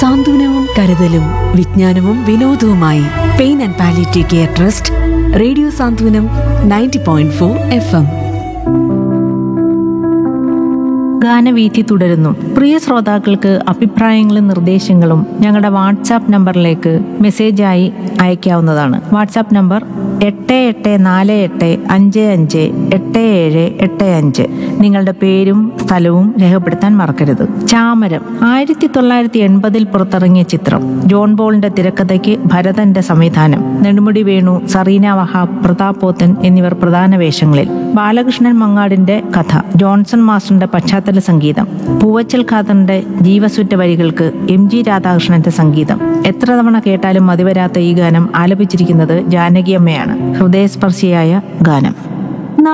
സാന്ത്വനവും കരുതലും വിജ്ഞാനവും വിനോദവുമായി pain and palliative care trust radio Santhwanam ninety point four F M ഗാനവീഥി തുടരുന്നു പ്രിയ ശ്രോതാക്കൾക്ക് അഭിപ്രായങ്ങളും നിർദ്ദേശങ്ങളും ഞങ്ങളുടെ വാട്സാപ്പ് നമ്പറിലേക്ക് മെസ്സേജായി അയക്കാവുന്നതാണ് വാട്സാപ്പ് നമ്പർ എട്ട് എട്ട് നാല് എട്ട് അഞ്ച് അഞ്ച് എട്ട് ഏഴ് എട്ട് അഞ്ച് നിങ്ങളുടെ പേരും സ്ഥലവും രേഖപ്പെടുത്താൻ മറക്കരുത് ചാമരം ആയിരത്തി തൊള്ളായിരത്തി എൺപതിൽ പുറത്തിറങ്ങിയ ചിത്രം ജോൺ ബോളിന്റെ തിരക്കഥയ്ക്ക് ഭരതന്റെ സംവിധാനം നെടുമുടി വേണു സറീന വഹാബ് പ്രതാപ് പോത്തൻ എന്നിവർ പ്രധാന വേഷങ്ങളിൽ ബാലകൃഷ്ണൻ മങ്ങാടിന്റെ കഥ ജോൺസൺ മാസ്റ്ററിന്റെ പശ്ചാത്തല സംഗീതം പൂവച്ചൽ ഖാദറിന്റെ ജീവസുറ്റ വരികൾക്ക് എം ജി രാധാകൃഷ്ണന്റെ സംഗീതം എത്ര തവണ കേട്ടാലും മതിവരാത്ത ഈ ഗാനം ആലപിച്ചിരിക്കുന്നത് ജാനകിയമ്മയാണ് ഹൃദയസ്പർശിയായ ഗാനം